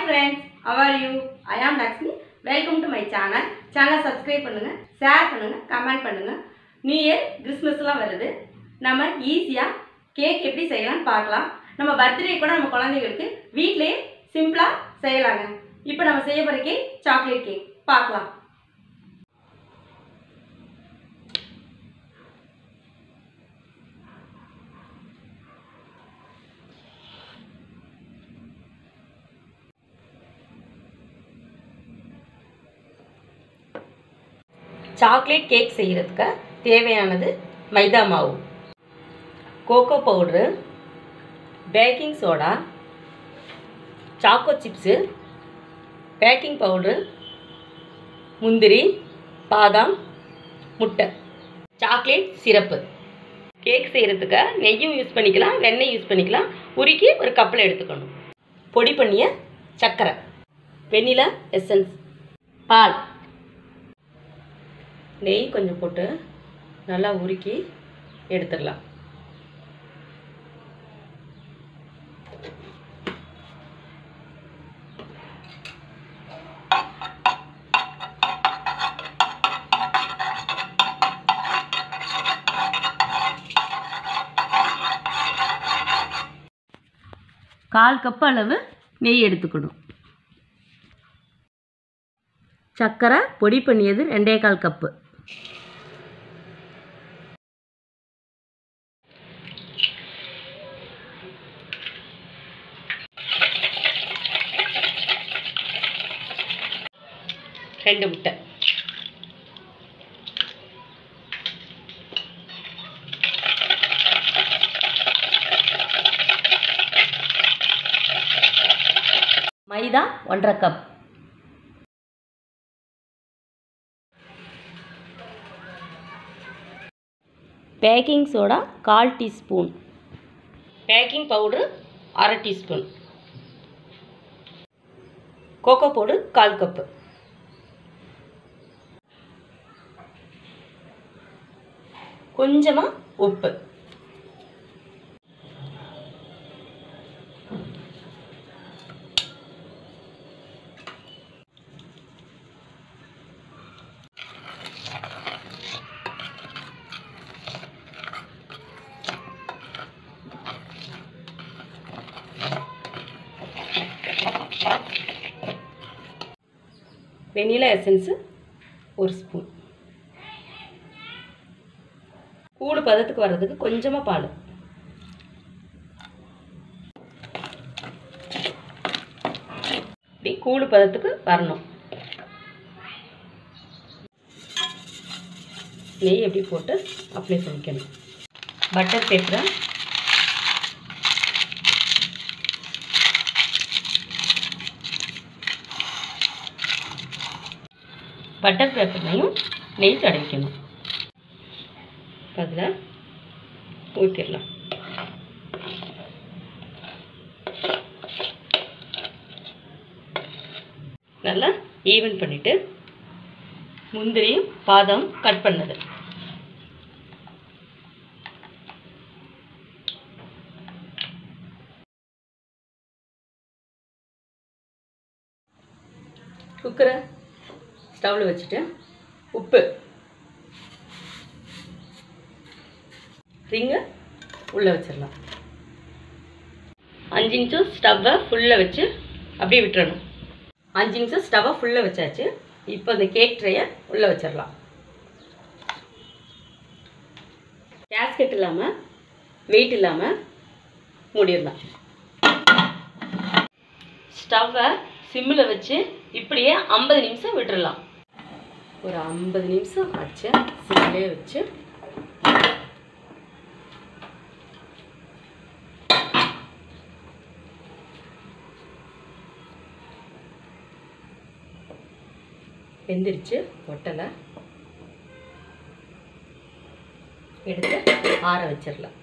Friends how are you I am Lakshmi welcome to my channel சேனலை subscribe பண்ணுங்கள் share பண்ணுங்கள் comment பண்ணுங்கள் new year கிறிஸ்மஸ்லாம் வருது நம்ம ஈஸியாக கேக் எப்படி செய்யலாம்னு பார்க்கலாம் நம்ம பர்த்டே கூட நம்ம குழந்தைங்களுக்கு வீட்டிலேயே சிம்பிளாக செய்யலாங்க இப்போ நம்ம செய்ய போகிற கேக் சாக்லேட் கேக் பார்க்கலாம் சாக்லேட் கேக் செய்கிறதுக்கு தேவையானது மைதா மாவு cocoa powder baking soda choco chips baking powder முந்திரி பாதாம் முட்டை சாக்லேட் சிரப்பு கேக் செய்கிறதுக்கு நெய்யும் யூஸ் பண்ணிக்கலாம் வெண்ணெய் யூஸ் பண்ணிக்கலாம் உருக்கி ஒரு கப்பில் எடுத்துக்கணும் பொடி பண்ணிய சர்க்கரை வெண்ணிலா எசன்ஸ் பால் நெய் கொஞ்சம் போட்டு நல்லா உருக்கி எடுத்துடலாம் கால் கப் அளவு நெய் எடுத்துக்கணும் சர்க்கரை பொடி பண்ணியது ரெண்டே கால் கப்பு ரெண்டு முட்டை மைதா ஒன்றரை கப் பேக்கிங் சோடா கால் டீஸ்பூன் பேக்கிங் பவுட்ரு அரை டீஸ்பூன் கோகோ பவுடர் கால் கப்பு கொஞ்சமாக உப்பு வெனிலா எசன்ஸு ஒரு ஸ்பூன் கூடு பதத்துக்கு வர்றதுக்கு கொஞ்சமாக பால் இப்படி கூடு பதத்துக்கு வரணும் நெய் எப்படி போட்டு அப்ளை பண்ணிக்கணும் பட்டர் பேப்பரை பட்டர் பேப்பர்லையும் நெய் தடவிக்கணும் அதில் ஊற்றிடலாம் நல்லா ஈவன் பண்ணிவிட்டு முந்திரியும் பாதாம் கட் பண்ணது குக்கரை ஸ்டவ்வில் வச்சுட்டு உப்பு ரிங்கை உள்ளே வச்சிடலாம் அஞ்சு நிமிஷம் ஸ்டவ்வை ஃபுல்லாக வச்சு அப்படியே விட்டுறணும் அஞ்சு நிமிஷம் ஸ்டவ்வை ஃபுல்லாக வச்சாச்சு இப்போ இந்த கேக் ட்ரையை உள்ளே வச்சிடலாம் கேஸ்கெட் இல்லாமல் வெயிட் இல்லாமல் மூடிடலாம் ஸ்டவ்வை சிம்மில் வச்சு இப்படியே ஐம்பது நிமிஷம் விட்டுறலாம் ஒரு ஐம்பது நிமிஷம் ஆச்சு சிம்மிலே வச்சு வெந்துருச்சு ஒட்டலை எடுத்து ஆற வச்சிடலாம்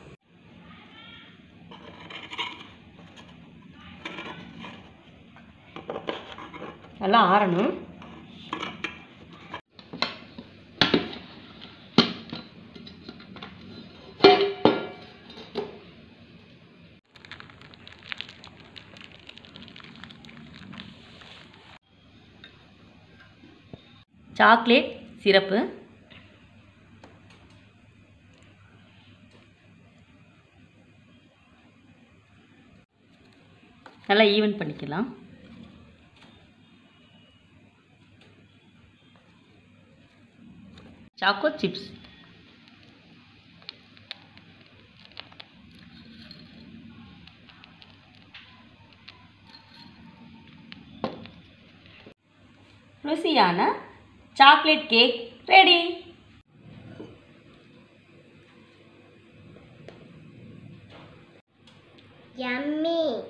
நல்லா ஆறணும் சாக்லேட் சிரப்பு நல்லா ஈவன் பண்ணிக்கலாம் சாக்கோ சிப்ஸ் ருசியான சாக்லேட் கேக் ரெடி Yummy.